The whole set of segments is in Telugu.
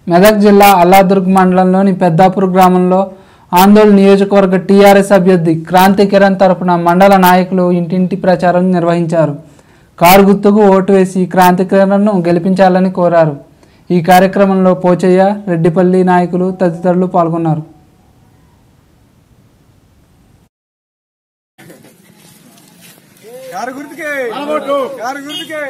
మెదక్ జిల్లా అల్లాదుర్గ్ మండలంలోని పెద్దాపూర్ గ్రామంలో ఆందోళన నియోజకవర్గ టీఆర్ఎస్ అభ్యర్థి క్రాంతి కిరణ్ తరపున మండల నాయకులు ఇంటింటి ప్రచారం నిర్వహించారు కారు గుర్తుకు ఓటు వేసి క్రాంతి కిరణ్ను గెలిపించాలని కోరారు ఈ కార్యక్రమంలో పోచయ్య రెడ్డిపల్లి నాయకులు తదితరులు పాల్గొన్నారు కారు గుర్తుకే కారు గుర్తుకే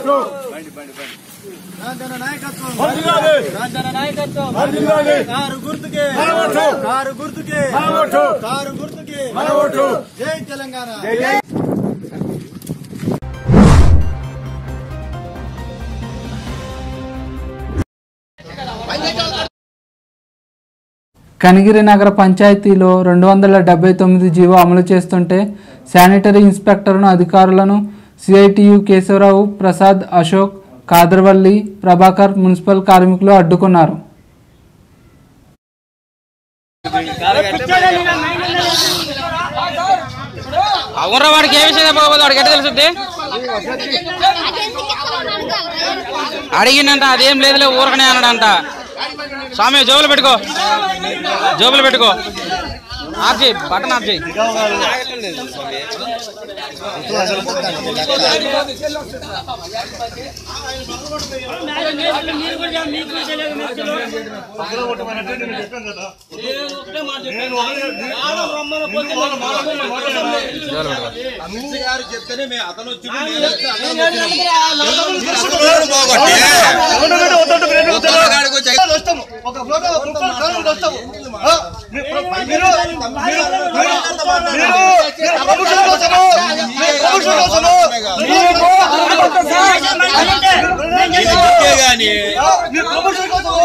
రాజన నాయకత్వం రాజన నాయకత్వం కారు గుర్తుకే కారు గుర్తుకే కారు గుర్తుకే జై తెలంగాణ కనిగిరి నగర పంచాయతీలో రెండు వందల డెబ్బై తొమ్మిది జీవో అమలు చేస్తుంటే శానిటరీ ఇన్స్పెక్టర్ను అధికారులను సిఐటియు కేశవరావు ప్రసాద్ అశోక్ కాదర్వల్లి ప్రభాకర్ మున్సిపల్ కార్మికులు అడ్డుకున్నారు అవునరా వాడికి ఏ విషయం చెప్పకపోతే వాడికి ఎట్ట తెలుసుద్ది అడిగిందంట అదేం లేదులే ఊరకనే అన్నాడంట స్వామి జోబులు పెట్టుకో జోబులు పెట్టుకో ఆఫ్ చేయి బటన్ ఆఫ్ చేయి ఒక ఫోటో ఫోటో కారు వస్తాము ఆ, మీరు మీరు మీరు మీరు ప్రమోషన్ కోసము మీరు ప్రమోషన్ కోసము మీరు ప్రమోషన్ కోసము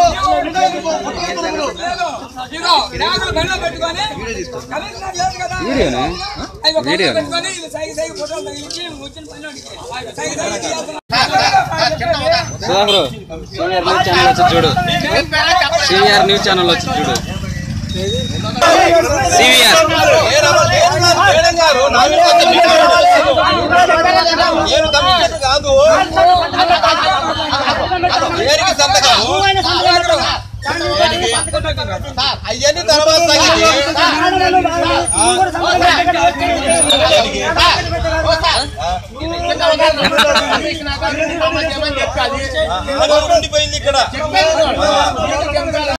సుధాకరు సీనియర్ న్యూస్ ఛానల్ వచ్చి చూడు సీనియర్ న్యూస్ ఛానల్ వచ్చి చూడు సివిఆర్ అవన్నీ తర్వాత సంగతి. ఉండిపోయింది ఇక్కడ